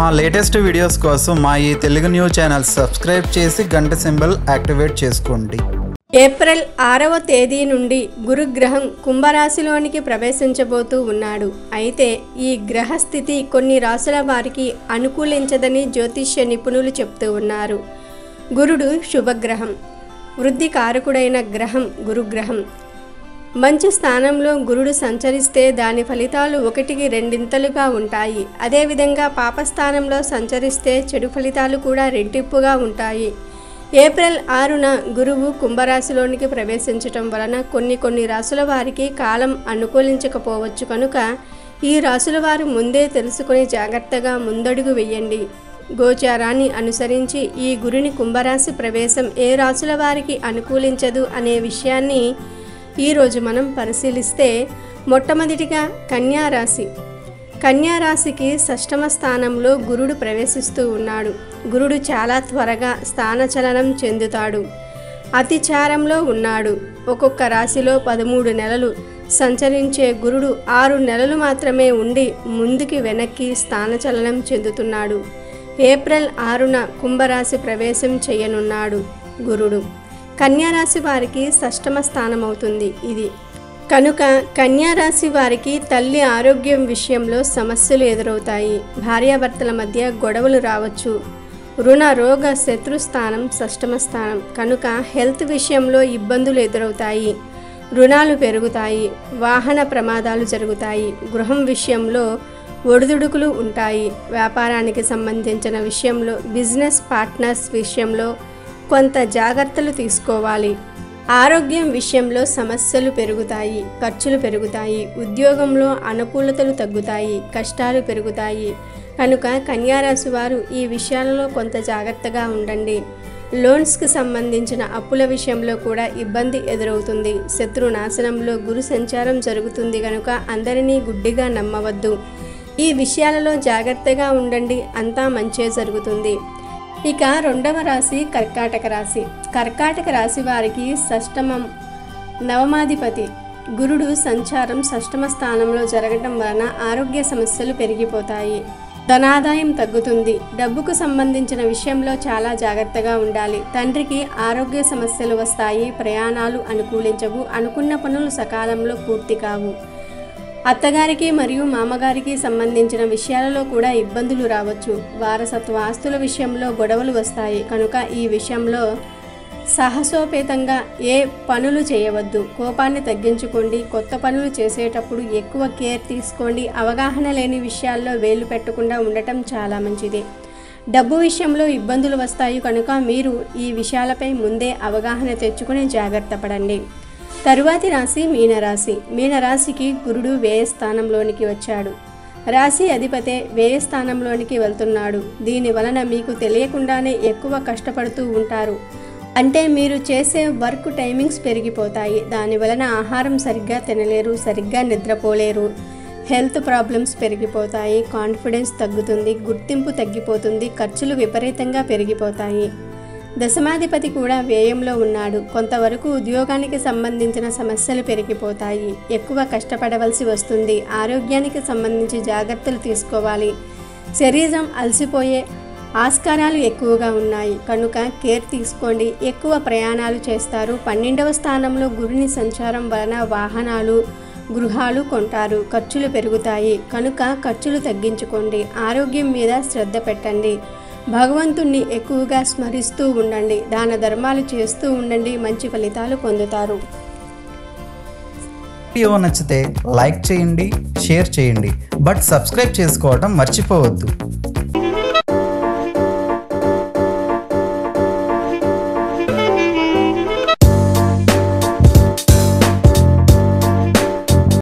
మా latest videos కోసం మా ఈ తెలుగు న్యూస్ ఛానల్ సబ్స్క్రైబ్ చేసి గంట సింబల్ యాక్టివేట్ చేసుకోండి ఏప్రిల్ ఆరవ తేదీ నుండి గురుగ్రహం కుంభరాశిలోనికి ప్రవేశించబోతూ ఉన్నాడు అయితే ఈ గ్రహ స్థితి కొన్ని రాశుల వారికి అనుకూలించదని జ్యోతిష్య నిపుణులు చెప్తూ ఉన్నారు గురుడు శుభగ్రహం వృద్ధి కారకుడైన గ్రహం గురుగ్రహం మంచి స్థానంలో గురుడు సంచరిస్తే దాని ఫలితాలు ఒకటికి రెండింతలుగా ఉంటాయి అదేవిధంగా పాపస్థానంలో సంచరిస్తే చెడు ఫలితాలు కూడా రెట్టింపుగా ఉంటాయి ఏప్రిల్ ఆరున గురువు కుంభరాశిలోనికి ప్రవేశించటం వలన కొన్ని కొన్ని రాసుల వారికి కాలం అనుకూలించకపోవచ్చు కనుక ఈ రాసుల వారు ముందే తెలుసుకొని జాగ్రత్తగా ముందడుగు వేయండి గోచారాన్ని అనుసరించి ఈ గురుని కుంభరాశి ప్రవేశం ఏ రాసుల వారికి అనుకూలించదు అనే విషయాన్ని ఈరోజు మనం పరిశీలిస్తే మొట్టమొదటిగా కన్యా రాశి కన్యా రాశికి షష్టమ స్థానంలో గురుడు ప్రవేశిస్తూ ఉన్నాడు గురుడు చాలా త్వరగా స్థానచలనం చెందుతాడు అతిచారంలో ఉన్నాడు ఒక్కొక్క రాశిలో పదమూడు నెలలు సంచరించే గురుడు ఆరు నెలలు మాత్రమే ఉండి ముందుకి వెనక్కి స్థానచలనం చెందుతున్నాడు ఏప్రిల్ ఆరున కుంభరాశి ప్రవేశం చేయనున్నాడు గురుడు కన్యారాశి వారికి షష్టమ స్థానమవుతుంది ఇది కనుక కన్యారాశి వారికి తల్లి ఆరోగ్యం విషయంలో సమస్యలు ఎదురవుతాయి భార్యాభర్తల మధ్య గొడవలు రావచ్చు రుణ రోగ శత్రు స్థానం షష్టమ స్థానం కనుక హెల్త్ విషయంలో ఇబ్బందులు ఎదురవుతాయి రుణాలు పెరుగుతాయి వాహన ప్రమాదాలు జరుగుతాయి గృహం విషయంలో ఒడిదుడుకులు ఉంటాయి వ్యాపారానికి సంబంధించిన విషయంలో బిజినెస్ పార్ట్నర్స్ విషయంలో కొంత జాగ్రత్తలు తీసుకోవాలి ఆరోగ్యం విషయంలో సమస్యలు పెరుగుతాయి ఖర్చులు పెరుగుతాయి ఉద్యోగంలో అనుకూలతలు తగ్గుతాయి కష్టాలు పెరుగుతాయి కనుక కన్యారాశి వారు ఈ విషయాలలో కొంత జాగ్రత్తగా ఉండండి లోన్స్కి సంబంధించిన అప్పుల విషయంలో కూడా ఇబ్బంది ఎదురవుతుంది శత్రు నాశనంలో గురు సంచారం జరుగుతుంది కనుక అందరినీ గుడ్డిగా నమ్మవద్దు ఈ విషయాలలో జాగ్రత్తగా ఉండండి అంతా మంచే జరుగుతుంది ఇక రెండవ రాశి కర్కాటక రాశి కర్కాటక రాశి వారికి షష్టమం నవమాధిపతి గురుడు సంచారం షష్టమ స్థానంలో జరగటం వలన ఆరోగ్య సమస్యలు పెరిగిపోతాయి ధనాదాయం తగ్గుతుంది డబ్బుకు సంబంధించిన విషయంలో చాలా జాగ్రత్తగా ఉండాలి తండ్రికి ఆరోగ్య సమస్యలు వస్తాయి ప్రయాణాలు అనుకూలించవు అనుకున్న పనులు సకాలంలో పూర్తి కావు అత్తగారికి మరియు మామగారికి సంబంధించిన విషయాలలో కూడా ఇబ్బందులు రావచ్చు వారసత్వ ఆస్తుల విషయంలో గొడవలు వస్తాయి కనుక ఈ విషయంలో సాహసోపేతంగా ఏ పనులు చేయవద్దు కోపాన్ని తగ్గించుకోండి కొత్త పనులు చేసేటప్పుడు ఎక్కువ కేర్ తీసుకోండి అవగాహన లేని విషయాల్లో వేలు పెట్టకుండా ఉండటం చాలా మంచిది డబ్బు విషయంలో ఇబ్బందులు వస్తాయి కనుక మీరు ఈ విషయాలపై ముందే అవగాహన తెచ్చుకుని జాగ్రత్త పడండి తరువాతి రాశి మీనరాశి మీనరాశికి గురుడు వ్యయ స్థానంలోనికి వచ్చాడు రాశి అధిపతే వ్యయ స్థానంలోనికి వెళ్తున్నాడు దీని వలన మీకు తెలియకుండానే ఎక్కువ కష్టపడుతూ ఉంటారు అంటే మీరు చేసే వర్క్ టైమింగ్స్ పెరిగిపోతాయి దాని వలన ఆహారం సరిగ్గా తినలేరు సరిగ్గా నిద్రపోలేరు హెల్త్ ప్రాబ్లమ్స్ పెరిగిపోతాయి కాన్ఫిడెన్స్ తగ్గుతుంది గుర్తింపు తగ్గిపోతుంది ఖర్చులు విపరీతంగా పెరిగిపోతాయి దశమాధిపతి కూడా వ్యయంలో ఉన్నాడు కొంతవరకు ఉద్యోగానికి సంబంధించిన సమస్యలు పెరిగిపోతాయి ఎక్కువ కష్టపడవలసి వస్తుంది ఆరోగ్యానికి సంబంధించి జాగ్రత్తలు తీసుకోవాలి శరీరం అలసిపోయే ఆస్కారాలు ఎక్కువగా ఉన్నాయి కనుక కేర్ తీసుకోండి ఎక్కువ ప్రయాణాలు చేస్తారు పన్నెండవ స్థానంలో గురుని సంచారం వలన వాహనాలు గృహాలు కొంటారు ఖర్చులు పెరుగుతాయి కనుక ఖర్చులు తగ్గించుకోండి ఆరోగ్యం మీద శ్రద్ధ పెట్టండి భగవంతుణ్ణి ఎక్కువగా స్మరిస్తూ ఉండండి దాన ధర్మాలు చేస్తూ ఉండండి మంచి ఫలితాలు పొందుతారు వీడియో నచ్చితే లైక్ చేయండి షేర్ చేయండి బట్ సబ్స్క్రైబ్ చేసుకోవడం మర్చిపోవద్దు